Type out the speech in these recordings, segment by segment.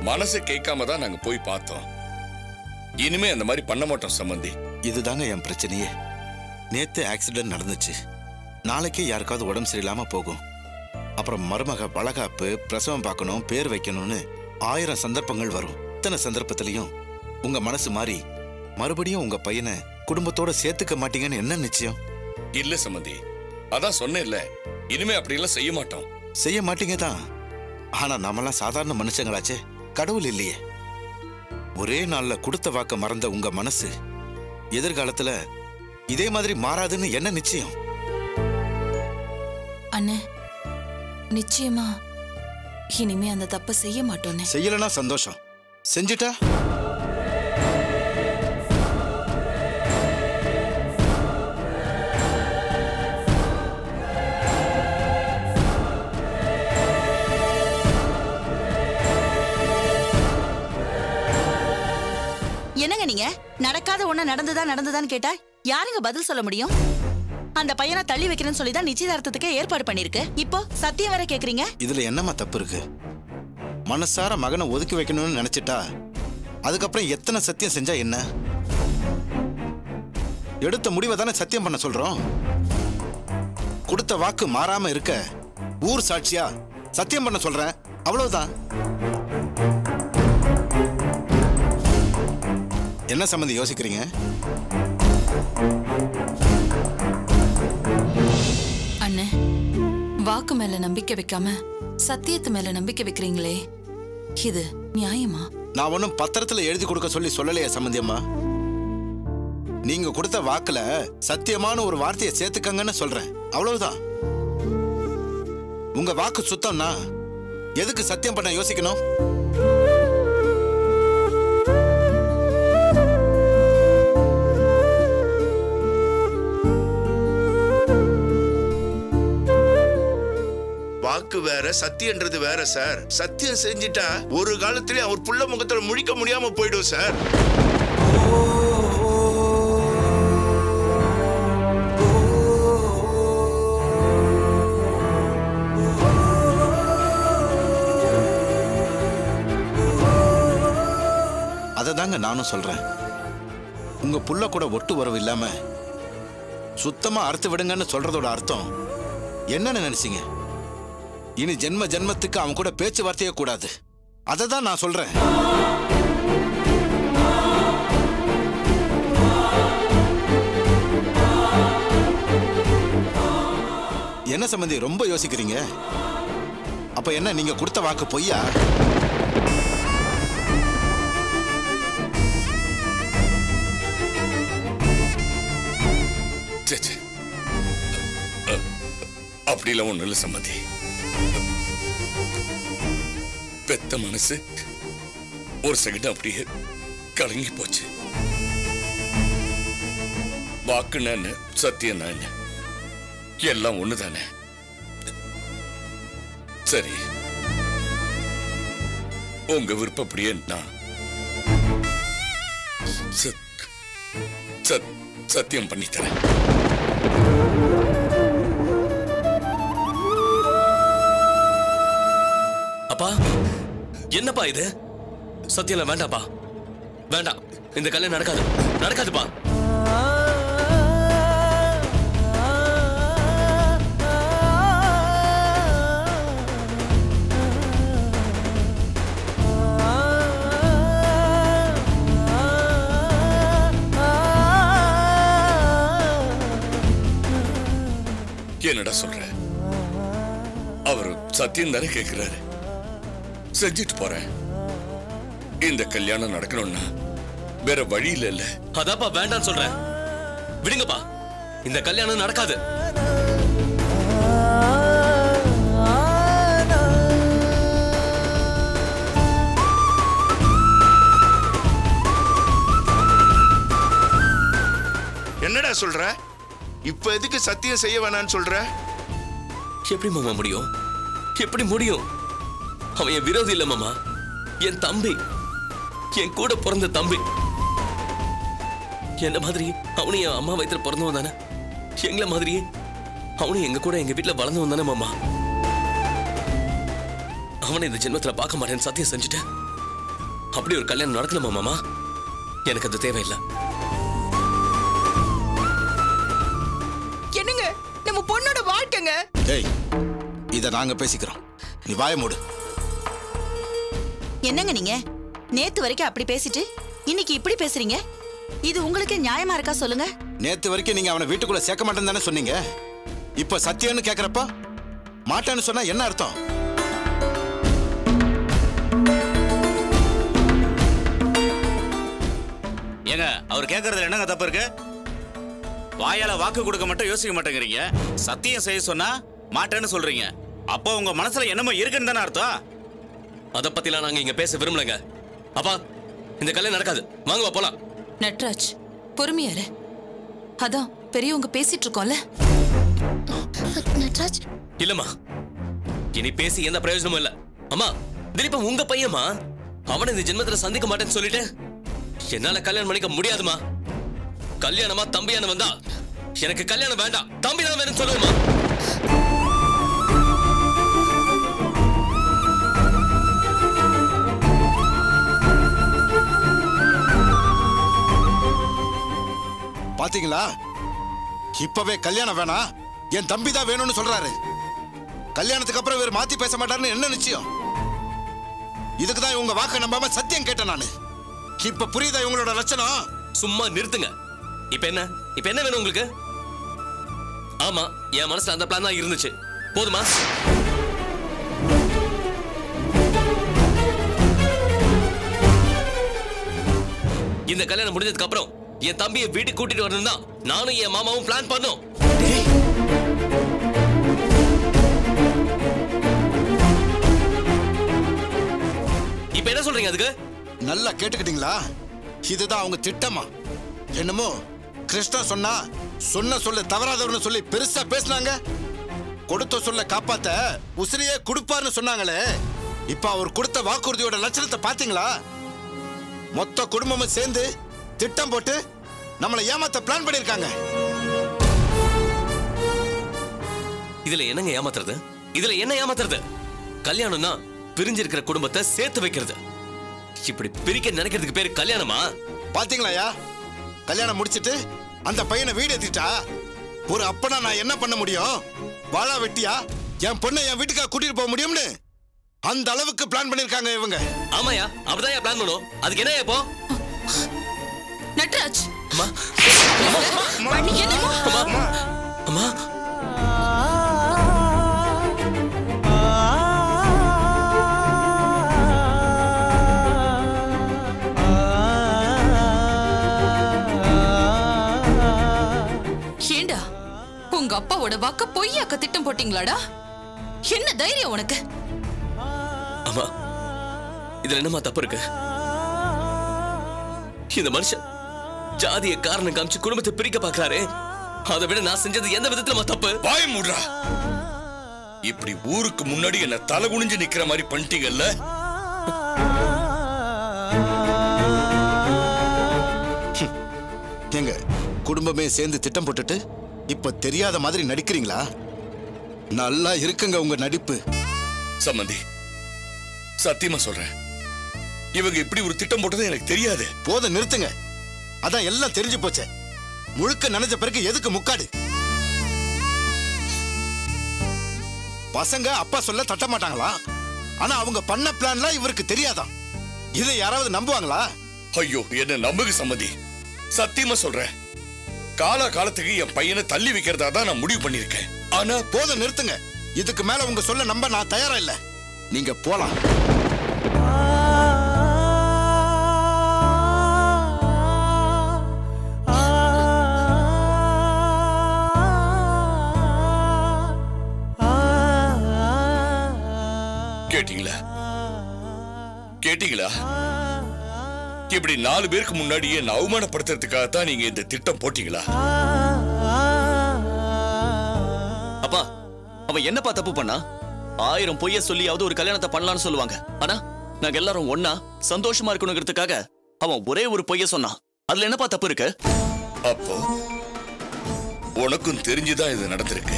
மனசு கேட்காம தான் நாங்க போய் பார்த்தோம் இனிமே அந்த மாதிரி பண்ண மாட்டோம் சம்பந்தி இதுதாங்க என் பிரச்சனையே நேத்து ஆக்சிடென்ட் நடந்துச்சு நாளைக்கே யாருக்காவது உடம்பு சரியில்லாம போகும் அப்புறம் மருமக வளகாப்பு பிரசவம் பார்க்கணும் பேர் வைக்கணும்னு ஆயிரம் சந்தர்ப்பங்கள் வரும் இத்தனை சந்தர்ப்பத்திலையும் உங்க மனசு மாறி மறுபடியும் உங்க பையனை குடும்பத்தோட சேர்த்துக்க மாட்டீங்கன்னு என்ன நிச்சயம் இல்ல சம்பந்தி அதான் சொன்னேன்ல இனிமே அப்படியெல்லாம் செய்ய மாட்டோம் செய்ய மாட்டீங்க தான் ஆனா நாமெல்லாம் சாதாரண மனுஷங்களாச்சே கடவுள் இல்லையே ஒரே நாள்ல கொடுத்த வாக்க மறந்த உங்க மனசு எதிர்காலத்துல இதே மாதிரி மாறாதுன்னு என்ன நிச்சயம் அண்ணே நிச்சயமா இனிமே அந்த தப்பை செய்ய மாட்டோன்னே செய்யலனா சந்தோஷம் செஞ்சுட்டா என்னங்க நீங்க நடக்காத ஒண்ணு நடந்ததா நடந்ததான்னு கேட்டா யாருங்க பதில் சொல்ல முடியும் அந்த பையனை தள்ளி வைக்கிறேன்னு சொல்லி தான் நிச்சயதார்த்தத்துக்கு ஏற்பாடு பண்ணிருக்கு இப்போ சத்தியம் வேற கேக்குறீங்க இதுல என்னம்மா தப்பு இருக்கு மனசார மகனை ஒதுக்கி வைக்கணும்னு நினைச்சிட்டா அதுக்கப்புறம் எத்தனை சத்தியம் செஞ்சா என்ன எடுத்த முடிவை தானே சத்தியம் பண்ண சொல்றோம் கொடுத்த வாக்கு மாறாம இருக்க ஊர் சாட்சியா சத்தியம் பண்ண சொல்றேன் அவ்வளவுதான் என்ன சம்மந்தி யோசிக்கிறீங்க அண்ணே வாக்கு மேல நம்பிக்கை வைக்காம சத்தியத்து மேல நம்பிக்கை வைக்கிறீங்களே இது நியாயமா நான் ஒன்றும் பத்திரத்துல எழுதி கொடுக்க சொல்லி சொல்லலையே சம்பந்தியம்மா நீங்க கொடுத்த வாக்குல சத்தியமான ஒரு வார்த்தையை சேர்த்துக்கங்கன்னு சொல்றேன் அவ்வளவுதான் உங்க வாக்கு சுத்தம்னா எதுக்கு சத்தியம் பண்ண யோசிக்கணும் வாக்கு வேற சத்தியன்றது வேற சார் சத்தியம் செஞ்சிட்டா ஒரு காலத்திலே அவர் புள்ள முகத்துல முழிக்க முடியாம போயிடும் சார் அதை தாங்க நானும் சொல்றேன் உங்க புள்ள கூட ஒட்டு உறவு இல்லாம சுத்தமா அறுத்து விடுங்கன்னு சொல்றதோட அர்த்தம் என்னன்னு நினைச்சீங்க இனி ஜென்ம ஜென்மத்துக்கு அவன் கூட பேச்சுவார்த்தையே கூடாது அதை தான் நான் சொல்றேன் என்ன சம்பந்தி ரொம்ப யோசிக்கிறீங்க அப்ப என்ன நீங்க கொடுத்த வாக்கு பொய்யா ச்சே, ச்சே. அ, அப்படிலாம் ஒண்ணும் இல்ல சம்மந்தி பெத்த மனசு ஒரு செகண்ட் அப்படியே கலங்கி போச்சு வாக்குன்னா என்ன சத்தியம்னா என்ன எல்லாம் ஒண்ணுதானே சரி உங்க விருப்பப்படியே நான் சத்- சத்- சத்தியம் பண்ணித்தரேன் அப்பா என்னப்பா இது சத்தியம்ல வேண்டாப்பா வேண்டாம் இந்த கல்யாணம் நடக்காது நடக்காதுப்பா என்னடா சொல்ற அவர் சத்தியம் தானே கேட்கிறாரு செஞ்சுட்டு போறேன் இந்த கல்யாணம் நடக்கணும்னா வேற வழி இல்ல இல்ல அதாப்பா வேண்டாம்னு சொல்றேன் விடுங்கப்பா இந்த கல்யாணம் நடக்காது என்னடா சொல்ற இப்ப எதுக்கு சத்தியம் செய்ய வேணாம்னு சொல்ற எப்படி மாமா முடியும் எப்படி முடியும் அவன் என் விரோதி இல்ல மாமா என் தம்பி என் கூட பிறந்த தம்பி என்ன மாதிரி அவனும் என் அம்மா வயித்துல பிறந்தவன் தானே எங்களை மாதிரியே அவனும் எங்க கூட எங்க வீட்டுல வளர்ந்தவன் தானே மாமா அவனை இந்த ஜென்மத்துல பார்க்க மாட்டேன்னு சத்தியம் செஞ்சுட்டேன் அப்படி ஒரு கல்யாணம் நடக்கணுமா மாமா எனக்கு அது தேவையில்லை என்னங்க நம்ம பொண்ணோட வாழ்க்கைங்க ஏய் இத நாங்க பேசிக்கிறோம் நீ வாய மூடு என்னங்க நீங்க நேத்து வரைக்கும் அப்படி பேசிட்டு இன்னைக்கு இப்படி பேசுறீங்க இது உங்களுக்கு நியாயமா இருக்கா சொல்லுங்க நேத்து வரைக்கும் நீங்க அவனை வீட்டுக்குள்ள சேர்க்க மாட்டேன்னு தானே சொன்னீங்க இப்ப சத்தியம்னு கேக்குறப்ப மாட்டான்னு சொன்னா என்ன அர்த்தம் ஏங்க அவர் கேட்கறதுல என்னங்க தப்பு இருக்கு வாயால வாக்கு கொடுக்க மட்டும் யோசிக்க மாட்டேங்கிறீங்க சத்தியம் செய்ய சொன்னா மாட்டேன்னு சொல்றீங்க அப்போ உங்க மனசுல என்னமோ இருக்குன்னு தானே அர்த்தம் அதை பத்திலாம் நாங்க இங்க பேச விரும்பலங்க அப்பா இந்த கல்யாணம் நடக்காது வாங்க வா, போலாம் நட்ராஜ் பொறுமையாரு அதான் பெரியவங்க பேசிட்டு இருக்கோம்ல நட்ராஜ் இல்லம்மா இனி பேசி எந்த பிரயோஜனமும் இல்ல அம்மா திலீபன் உங்க பையன்மா அவனை இந்த ஜென்மத்துல சந்திக்க மாட்டேன்னு சொல்லிட்டு என்னால கல்யாணம் பண்ணிக்க முடியாதுமா கல்யாணமா தம்பியான வந்தா எனக்கு கல்யாணம் வேண்டாம் தம்பி தான் வேணும்னு சொல்லுவேம்மா பாத்தீங்களா இப்பவே கல்யாணம் வேணாம் என் தம்பி தான் வேணும்னு சொல்றாரு கல்யாணத்துக்கு அப்புறம் இவர் மாத்தி பேச மாட்டாருன்னு என்ன நிச்சயம் இதுக்கு தான் இவங்க வாக்க நம்பாம சத்தியம் கேட்டேன் நானு இப்ப புரியுதா இவங்களோட லட்சணம் சும்மா நிறுத்துங்க இப்ப என்ன இப்ப என்ன வேணும் உங்களுக்கு ஆமா என் மனசுல அந்த பிளான் தான் இருந்துச்சு போதுமா இந்த கல்யாணம் முடிஞ்சதுக்கு அப்புறம் என் தம்பியை வீட்டுக்கு கூட்டிட்டு வரணும் தான் நானும் என் மாமாவும் பிளான் பண்ணோம் இப்ப என்ன சொல்றீங்க அதுக்கு நல்லா கேட்டுக்கிட்டீங்களா இதுதான் அவங்க திட்டமா என்னமோ கிருஷ்ணா சொன்னா சொன்ன சொல்ல தவறாதவர்னு சொல்லி பெருசா பேசுனாங்க கொடுத்த சொல்ல காப்பாத்த உசிரியே கொடுப்பாருன்னு சொன்னாங்களே இப்ப அவர் கொடுத்த வாக்குறுதியோட லட்சணத்தை பாத்தீங்களா மொத்த குடும்பமும் சேர்ந்து திட்டம் போட்டு நம்மளை ஏமாத்த பிளான் பண்ணிருக்காங்க இதுல என்னங்க ஏமாத்துறது இதுல என்ன ஏமாத்துறது கல்யாணம்னா பிரிஞ்சிருக்கிற குடும்பத்தை சேர்த்து வைக்கிறது இப்படி பிரிக்க நினைக்கிறதுக்கு பேரு கல்யாணமா பாத்தீங்களாயா கல்யாணம் முடிச்சிட்டு அந்த பையனை வீடு ஏத்திட்டா ஒரு அப்பனா நான் என்ன பண்ண முடியும் வாழா வெட்டியா என் பொண்ணை என் வீட்டுக்கா கூட்டிட்டு போக முடியும்னு அந்த அளவுக்கு பிளான் பண்ணிருக்காங்க இவங்க ஆமாயா அப்படிதான் பிளான் பண்ணும் அதுக்கு என்ன இப்போ நட்ராஜ் அம்மா என்னம்மா? அம்மா அம்மா ஏண்டா உங்க அப்பாவோட வாக்க பொய்யாக்க திட்டம் போட்டீங்களாடா என்ன தைரியம் உனக்கு அம்மா இதுல என்னம்மா தப்பு இருக்கு இந்த மனுஷன் ஜாதிய காரணம் காமிச்சு குடும்பத்தை பிரிக்க பாக்குறாரு அதை விட நான் செஞ்சது எந்த விதத்துலமா தப்பு வாய மூடுறா இப்படி ஊருக்கு முன்னாடி என்ன தலை குனிஞ்சு நிக்கிற மாதிரி பண்ணிட்டீங்கல்ல ஏங்க குடும்பமே சேர்ந்து திட்டம் போட்டுட்டு இப்ப தெரியாத மாதிரி நடிக்கிறீங்களா நல்லா இருக்குங்க உங்க நடிப்பு சம்மந்தி சத்தியமா சொல்றேன் இவங்க இப்படி ஒரு திட்டம் போட்டது எனக்கு தெரியாது போத நிறுத்துங்க அதான் எல்லாம் தெரிஞ்சு போச்சே முழுக்க நனைஞ்ச பிறகு எதுக்கு முக்காடு பசங்க அப்பா சொல்ல தட்ட மாட்டாங்களா ஆனா அவங்க பண்ண பிளான்லாம் இவருக்கு தெரியாதாம் இதை யாராவது நம்புவாங்களா ஐயோ என்ன நம்புக சம்மந்தி சத்தியமா சொல்றேன் காலா காலத்துக்கு என் பையனை தள்ளி வைக்கிறதா தான் நான் முடிவு பண்ணிருக்கேன் ஆனா போதும் நிறுத்துங்க இதுக்கு மேல உங்க சொல்ல நம்ப நான் தயாரா இல்ல நீங்க போலாம் கேட்டீங்களா கேட்டீங்களா இப்படி நாலு பேருக்கு முன்னாடியே என்ன அவமானப்படுத்துறதுக்காக தான் நீங்க இந்த திட்டம் போட்டீங்களா அப்பா அவன் என்னப்பா தப்பு பண்ணா ஆயிரம் பொய்ய சொல்லியாவது ஒரு கல்யாணத்தை பண்ணலாம்னு சொல்லுவாங்க ஆனா நாங்க எல்லாரும் ஒண்ணா சந்தோஷமா இருக்கணுங்கிறதுக்காக அவன் ஒரே ஒரு பொய்ய சொன்னான் அதுல என்னப்பா தப்பு இருக்கு அப்போ உனக்கும் தெரிஞ்சுதான் இது நடந்திருக்கு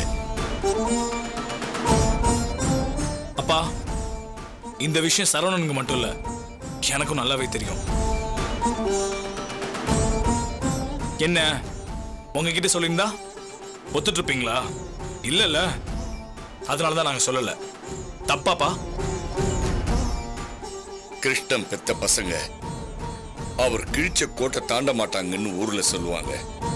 அப்பா இந்த விஷயம் சரவணனுக்கு மட்டும் இல்ல எனக்கும் நல்லாவே தெரியும் என்ன உங்ககிட்ட சொல்லியிருந்தா ஒத்துட்டு இருப்பீங்களா இல்லைல்ல அதனால தான் நாங்கள் சொல்லலை தப்பாப்பா கிருஷ்ணன் பெத்த பசங்க அவர் கிழிச்ச கோட்டை தாண்ட மாட்டாங்கன்னு ஊர்ல சொல்லுவாங்க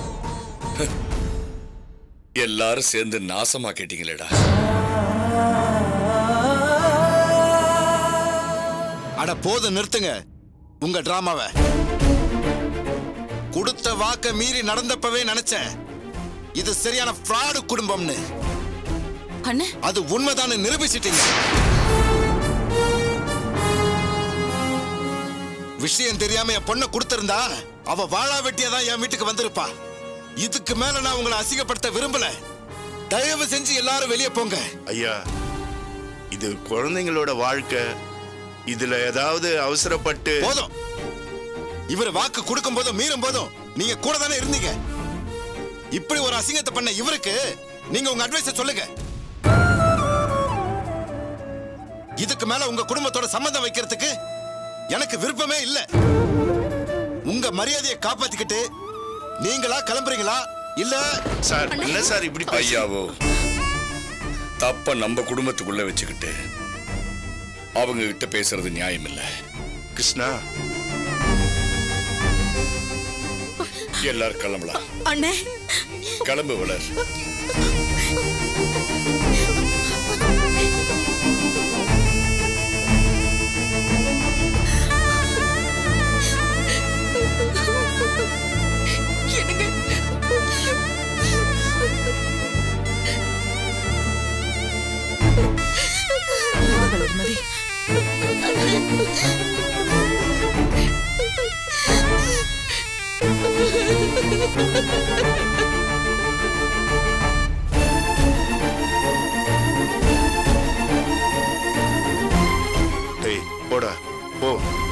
எல்லாரும் சேர்ந்து நாசமா கேட்டீங்களேடா அட போதும் நிறுத்துங்க உங்க டிராமாவை கொடுத்த வாக்க மீறி நடந்தப்பவே நினைச்சேன் இது சரியான ஃப்ராடு குடும்பம்னு அண்ணே அது உண்மைதான்னு நிரூபிச்சிட்டீங்க விஷயம் தெரியாம என் பொண்ணை கொடுத்திருந்தா அவ வாழா வெட்டியா தான் என் வீட்டுக்கு வந்திருப்பா இதுக்கு மேல நான் உங்களை அசிங்கப்படுத்த விரும்பல தயவு செஞ்சு எல்லாரும் வெளியே போங்க ஐயா இது குழந்தைங்களோட வாழ்க்கை இதுல ஏதாவது அவசரப்பட்டு போதும் இவர் வாக்கு கொடுக்கும் போதும் மீறும் போதும் நீங்க கூட தானே இருந்தீங்க இப்படி ஒரு அசிங்கத்தை பண்ண இவருக்கு நீங்க உங்க அட்வைஸ சொல்லுங்க இதுக்கு மேல உங்க குடும்பத்தோட சம்பந்தம் வைக்கிறதுக்கு எனக்கு விருப்பமே இல்ல உங்க மரியாதையை காப்பாத்திக்கிட்டு நீங்களா கிளம்புறீங்களா இல்ல சார் என்ன சார் இப்படி பேசி ஐயாவோ தப்ப நம்ம குடும்பத்துக்குள்ள வச்சுக்கிட்டு அவங்க கிட்ட பேசுறது நியாயம் இல்ல கிருஷ்ணா எல்லாரும் கிளம்பலாம் அண்ணே கிளம்பு வளர் என்னங்க வளர்மதி டேய் போடா போ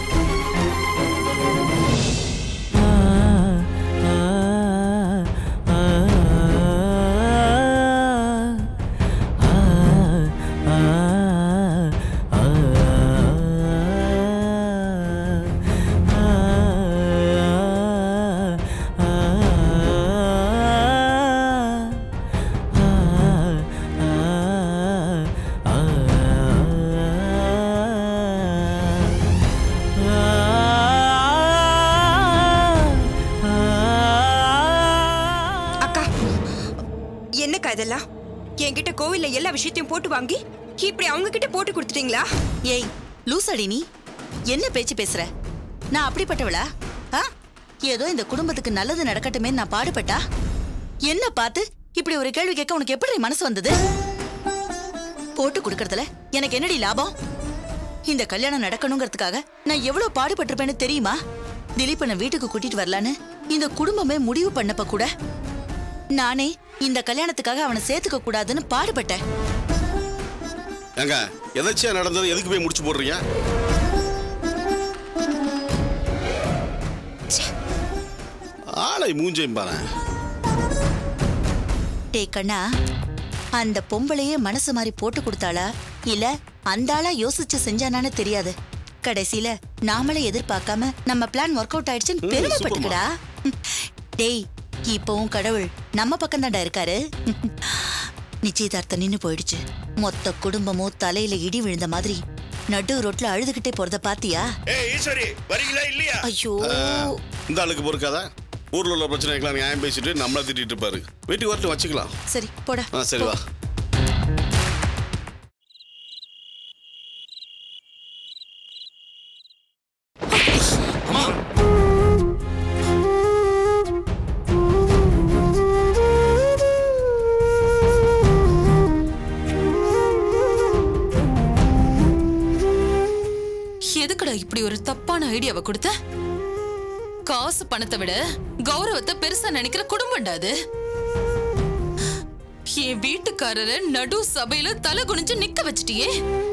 அக்கா என்னக்கா இதெல்லாம் என்கிட்ட கோவில்ல எல்லா விஷயத்தையும் போட்டு வாங்கி இப்படி அவங்க கிட்ட போட்டு கொடுத்துட்டீங்களா ஏய் லூசடி நீ என்ன பேச்சு பேசுற நான் அப்படிப்பட்டவளா ஆ ஏதோ இந்த குடும்பத்துக்கு நல்லது நடக்கட்டுமே நான் பாடுபட்டா என்ன பார்த்து இப்படி ஒரு கேள்வி கேட்க உனக்கு எப்படி மனசு வந்தது போட்டு கொடுக்கறதுல எனக்கு என்னடி லாபம் இந்த கல்யாணம் நடக்கணுங்கிறதுக்காக நான் எவ்வளவு பாடுபட்டிருப்பேன்னு தெரியுமா திலீப்பனை வீட்டுக்கு கூட்டிட்டு வரலான்னு இந்த குடும்பமே முடிவு பண்ணப்ப கூட நானே இந்த கல்யாணத்துக்காக அவனை சேர்த்துக்க கூடாதுன்னு பாடுபட்டேன் ஏங்க எதாச்சியா நடந்தது எதுக்கு போய் முடிச்சு போடுறீங்க ஆளை மூஞ்சையும் பாரு டேய் கண்ணா அந்த பொம்பளையே மனசு மாதிரி போட்டு கொடுத்தாளா இல்ல அந்த ஆளா யோசிச்சு செஞ்சானான்னு தெரியாது கடைசியில நாமளே எதிர்பார்க்காம நம்ம பிளான் ஒர்க் அவுட் ஆயிடுச்சுன்னு பெருமைப்பட்டுக்கடா டேய் இப்பவும் கடவுள் நம்ம பக்கம் தான்டா இருக்காரு நிச்சயதார்த்தம் நின்னு போயிடுச்சு மொத்த குடும்பமும் தலையில இடி விழுந்த மாதிரி நடு ரோட்ல அழுதுகிட்டே போறத பாத்தியா ஏய் ஈஸ்வரி வரீங்களா இல்லையா ஐயோ இந்த ஆளுக்கு பொறுக்காத ஊர்ல உள்ள பிரச்சனைக்கெல்லாம் நியாயம் பேசிட்டு நம்மள திட்டிட்டு இருப்பாரு வீட்டுக்கு வரட்டும் வச்சுக்கலாம் சரி போடா ஆ சரி வா எதுக்குடா இப்படி ஒரு தப்பான ஐடியாவை கொடுத்த காசு பணத்தை விட கௌரவத்தை பெருசா நினைக்கிற குடும்பம்டா அது என் வீட்டுக்காரரை நடு சபையில தலை குனிஞ்சு நிக்க வச்சிட்டியே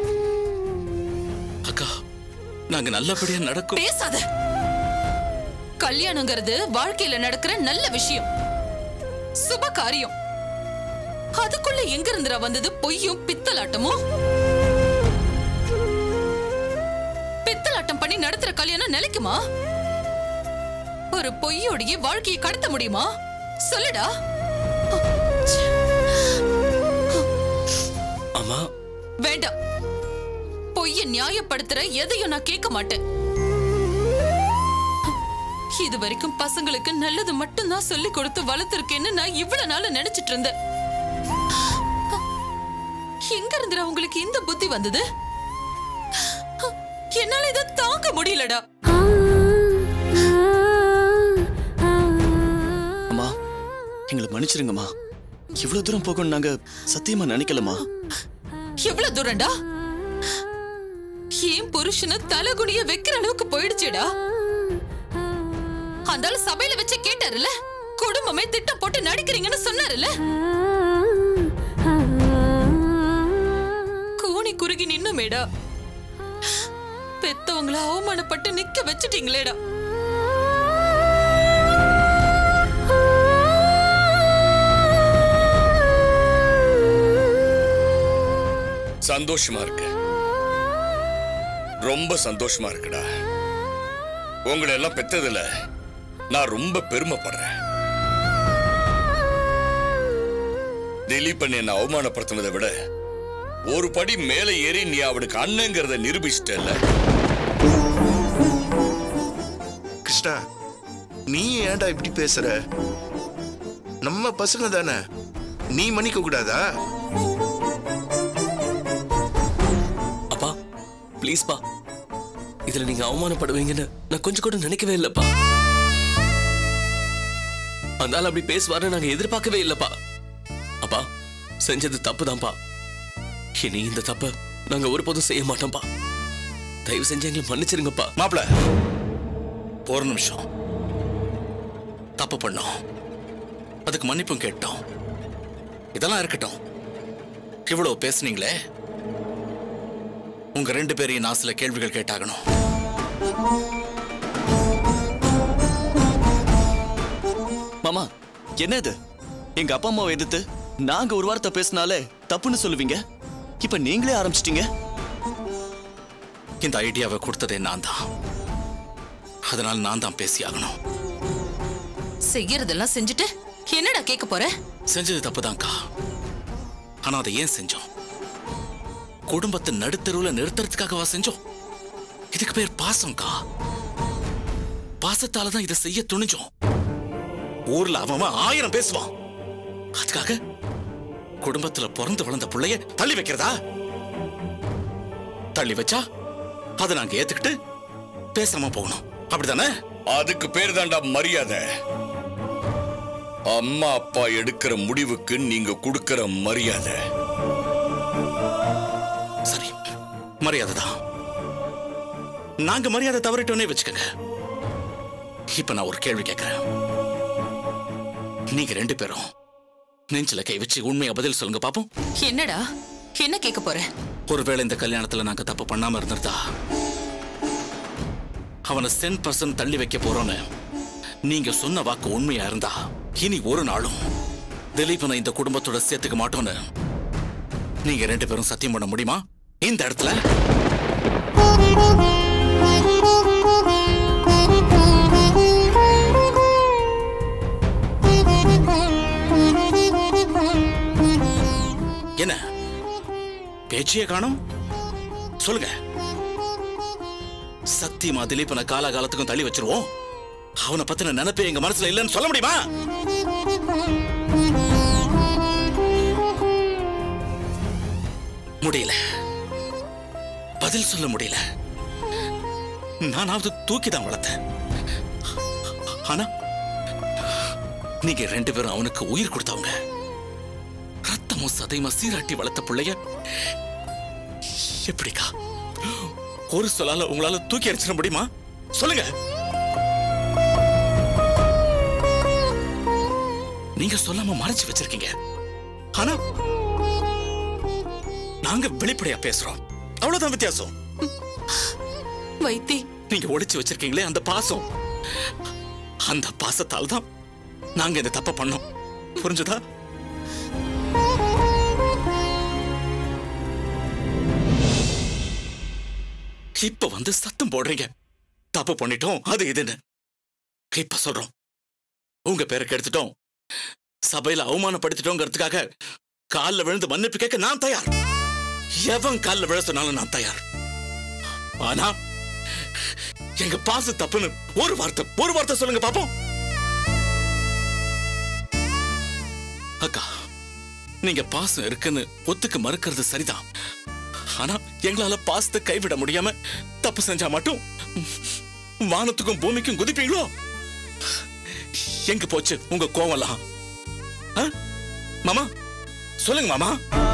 அக்கா நாங்க நல்லபடியா நடக்கும் பேசாத கல்யாணங்கிறது வாழ்க்கையில நடக்கிற நல்ல விஷயம் சுப காரியம் அதுக்குள்ள எங்க இருந்துடா வந்தது பொய்யும் பித்தலாட்டமும் பித்தலாட்டம் பண்ணி நடத்துற கல்யாணம் நிலைக்குமா ஒரு பொய்யோடைய வாழ்க்கையை கடத்த முடியுமா சொல்லுடா அம்மா வேண்டாம் பொய்ய நியாயப்படுத்துற எதையும் நான் கேட்க மாட்டேன் இது வரைக்கும் பசங்களுக்கு நல்லது மட்டும்தான் சொல்லி கொடுத்து வளர்த்துருக்கேன்னு நான் இவ்வளவு நாள் நினைச்சிட்டு இருந்தேன் எங்க இருந்துடா உங்களுக்கு இந்த புத்தி வந்தது என்னால இதை தாங்க முடியலடா அம்மா எங்களை மன்னிச்சிருங்கம்மா இவ்வளவு தூரம் போகணும்னு நாங்க சத்தியமா நினைக்கலம்மா எவ்வளவு தூரம்டா ஏன் புருஷனை தலைகுனிய வைக்கிற அளவுக்கு போயிடுச்சுடா அந்த ஆளு சபையில வச்சு கேட்டாருல குடும்பமே திட்டம் போட்டு நடிக்கிறீங்கன்னு சொன்னாருல்ல கூனி குறுகி நின்னுமேடா பெத்தவங்கள அவமானப்பட்டு நிக்க வச்சுட்டீங்களேடா சந்தோஷமா இருக்கு ரொம்ப சந்தோஷமா இருக்குடா உங்களை எல்லாம் பெத்ததுல நான் ரொம்ப பெருமைப்படுறேன் திலீபன் என்னை அவமானப்படுத்தினதை விட ஒரு படி மேலே ஏறி நீ அவனுக்கு அண்ணங்கிறத நிரூபிச்சிட்டல கிருஷ்ணா நீ ஏன்டா இப்படி பேசுற நம்ம பசங்க தானே நீ மன்னிக்க கூடாதா அப்பா ப்ளீஸ் பா இதுல நீங்க அவமானப்படுவீங்கன்னு நான் கொஞ்சம் கூட நினைக்கவே இல்லப்பா அந்த ஆள் அப்படி பேசுவாருன்னு நாங்க எதிர்பார்க்கவே இல்லப்பா அப்பா செஞ்சது தப்புதான்ப்பா இனி இந்த தப்ப நாங்க ஒருபோதும் செய்ய மாட்டோம்ப்பா தயவு செஞ்சு எங்களை மன்னிச்சிருங்கப்பா மாப்பிள ஒரு நிமிஷம் தப்பு பண்ணோம் அதுக்கு மன்னிப்பும் கேட்டோம் இதெல்லாம் இருக்கட்டும் இவ்வளவு பேசுனீங்களே உங்க ரெண்டு பேரையும் நான் சில கேள்விகள் கேட்டாகணும் மாமா என்ன இது எங்க அப்பா அம்மாவை எதிர்த்து நாங்க ஒரு வார்த்தை பேசினாலே தப்புன்னு சொல்லுவீங்க இப்ப நீங்களே ஆரம்பிச்சிட்டீங்க இந்த ஐடியாவை கொடுத்ததே நான் தான் அதனால நான் தான் பேசியாகணும் செய்யறதெல்லாம் செஞ்சுட்டு என்னடா கேட்க போற செஞ்சது தப்புதான்க்கா ஆனா அதை ஏன் செஞ்சோம் குடும்பத்தை நடுத்தருவுல நிறுத்துறதுக்காகவா செஞ்சோம் இதுக்கு பேர் பாசம்க்கா பாசத்தால தான் இதை செய்ய துணிஞ்சோம் ஊர்ல அவன் அவன் ஆயிரம் பேசுவான் அதுக்காக குடும்பத்துல பிறந்து வளர்ந்த பிள்ளைய தள்ளி வைக்கிறதா தள்ளி வச்சா அதை நாங்க ஏத்துக்கிட்டு பேசாம போகணும் அப்படிதானே அதுக்கு பேர் தான்டா மரியாதை அம்மா அப்பா எடுக்கிற முடிவுக்கு நீங்க கொடுக்கிற மரியாதை சரி மரியாதை தான் நாங்க மரியாதை தவறிட்டோன்னே வச்சுக்கோங்க இப்ப நான் ஒரு கேள்வி கேட்கிறேன் நீங்க ரெண்டு பேரும் நெஞ்சில கை வச்சு உண்மையா பதில் சொல்லுங்க பாப்போம் என்னடா என்ன கேட்க போற ஒருவேளை இந்த கல்யாணத்துல நாங்க தப்பு பண்ணாம இருந்திருந்தா அவனை சென் பர்சன்ட் தள்ளி வைக்க போறோன்னு நீங்க சொன்ன வாக்கு உண்மையா இருந்தா இனி ஒரு நாளும் திலீபனை இந்த குடும்பத்தோட சேர்த்துக்க மாட்டோன்னு நீங்க ரெண்டு பேரும் சத்தியம் பண்ண முடியுமா இந்த இடத்துல என்ன பேச்சியே காணும் சொல்லுங்க சத்தியமா திலீபனை காலாகாலத்துக்கும் தள்ளி வச்சிருவோம் அவனை பத்தின நினைப்பே எங்க மனசுல இல்லைன்னு சொல்ல முடியுமா முடியல பதில் சொல்ல முடியல நானாவது தூக்கி தான் வளர்த்தேன் ஆனா நீங்க ரெண்டு பேரும் அவனுக்கு உயிர் கொடுத்தவங்க ரத்தமும் சதையுமா சீராட்டி வளர்த்த பிள்ளைய எப்படிக்கா ஒரு சொல்லால உங்களால தூக்கி அடிச்சிட முடியுமா சொல்லுங்க நீங்க சொல்லாம மறைச்சு வச்சிருக்கீங்க ஆனா நாங்க வெளிப்படையா பேசுறோம் அவ்வளவுதான் வித்தியாசம் வைத்தி நீங்க ஒளிச்சு வச்சிருக்கீங்களே அந்த பாசம் அந்த பாசத்தால் தான் நாங்க இந்த தப்ப பண்ணோம் புரிஞ்சுதா இப்ப வந்து சத்தம் போடுறீங்க தப்பு பண்ணிட்டோம் அது இதுன்னு இப்ப சொல்றோம் உங்க பேரை கெடுத்துட்டோம் சபையில அவமானப்படுத்திட்டோங்கிறதுக்காக கால்ல விழுந்து மன்னிப்பு கேட்க நான் தயார் எவன் கால்ல விழ சொன்னாலும் நான் தயார் ஆனா எங்க பாச தப்புன்னு ஒரு வார்த்தை ஒரு வார்த்தை சொல்லுங்க பாப்போம் அக்கா நீங்க பாசம் இருக்குன்னு ஒத்துக்க மறுக்கிறது சரிதான் ஆனா எங்களால பாசத்தை கைவிட முடியாம தப்பு செஞ்சா மட்டும் வானத்துக்கும் பூமிக்கும் குதிப்பீங்களோ எங்க போச்சு உங்க கோவம்லாம் ஆ? மாமா சொல்லுங்க மாமா